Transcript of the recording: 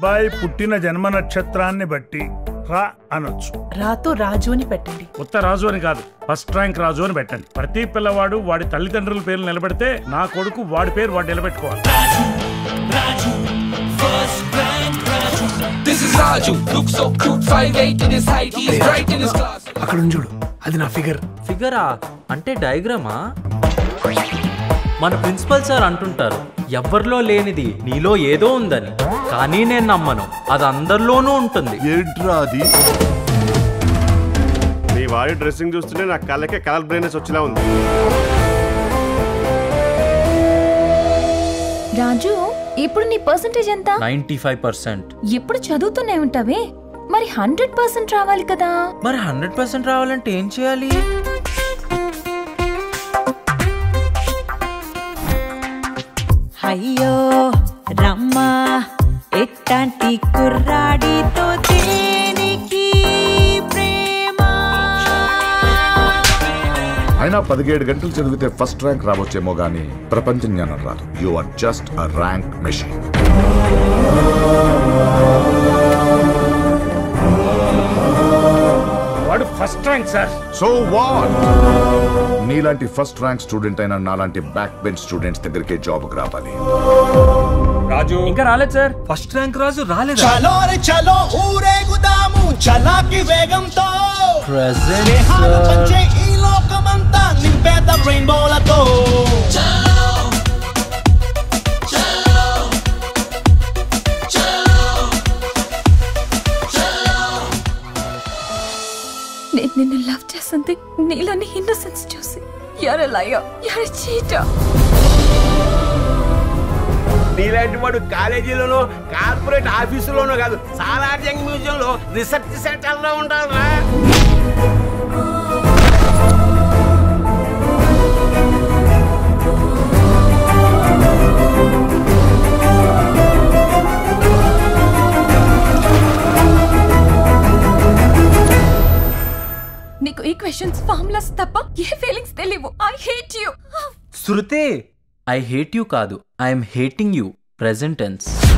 అబ్బాయి పుట్టిన జన్మ నక్షత్రాన్ని బట్టి రా అనొచ్చు రాతో రాజు అని పెట్టండి ఉత్త రాజు అని కాదు ఫస్ట్ ర్యాంక్ రాజు అని పెట్టండి ప్రతి పిల్లవాడు వాడి తల్లిదండ్రుల పేర్లు నిలబెడితే నా కొడుకు వాడి పేరు వాడు నిలబెట్టుకోవాలి This is Raju, looks so cute, 5'8 in his height, he's bright in his class. అక్కడ ఉంది చూడు అది నా ఫిగర్ ఫిగరా అంటే డయాగ్రామా మన ప్రిన్సిపల్ సార్ అంటుంటారు ఎవరిలో లేనిది నీలో ఏదో ఉందని కానీ నేను నమ్మను అది అందరిలోనూ ఉంటుంది ఏంట్రా అది నీ వాడి డ్రెస్సింగ్ చూస్తుంటే నా కళ్ళకే కలర్ బ్రైనెస్ వచ్చేలా ఉంది రాజు ఇప్పుడు నీ పర్సంటేజ్ ఎంత నైంటీ ఫైవ్ పర్సెంట్ ఎప్పుడు చదువుతూనే ఉంటావే మరి హండ్రెడ్ పర్సెంట్ రావాలి కదా మరి హండ్రెడ్ పర్సెంట్ రావాలంటే ఏం చేయాలి అయ్యో రమ్మా ఎట్టాంటి కుర్రాడితో దేనికి ప్రేమ అయినా పదిహేడు గంటలు చదివితే ఫస్ట్ ర్యాంక్ రావచ్చేమో గానీ ప్రపంచ జ్ఞానం రాదు you are just a rank machine వాడు first rank sir so what నీలాంటి ఫస్ట్ ర్యాంక్ స్టూడెంట్ అయినా నాలాంటి బ్యాక్ బెంచ్ స్టూడెంట్స్ దగ్గరికే జాబ్ రావాలి రాజు ఇంకా రాలేదు సార్ ఫస్ట్ ర్యాంక్ రాజు రాలేదా చలో రే చలో ఊరేగుదాము చలాకి వేగంతో ప్రెసెంట్ స్నేహాలు పంచే ఈ లోకమంతా నింపేద రెయిన్బోలతో నేను నిన్ను లవ్ చేస్తుంది నీలోని ఇన్నోసెన్స్ చూసి యార్ లయర్ యార్ చీటర్ నీలాంటి వాడు కాలేజీలోనో కార్పొరేట్ ఆఫీసులోనో కాదు సాలార్జంగ్ మ్యూజియం లో రీసెర్చ్ సెంటర్ లో ఉండాలిరా నీకు ఈ క్వశ్చన్స్ ఫార్ములాస్ తప్ప ఏ ఫీలింగ్స్ తెలియవు ఐ హేట్ యు శృతే ఐ హేట్ యూ కాదు I'm hating you present tense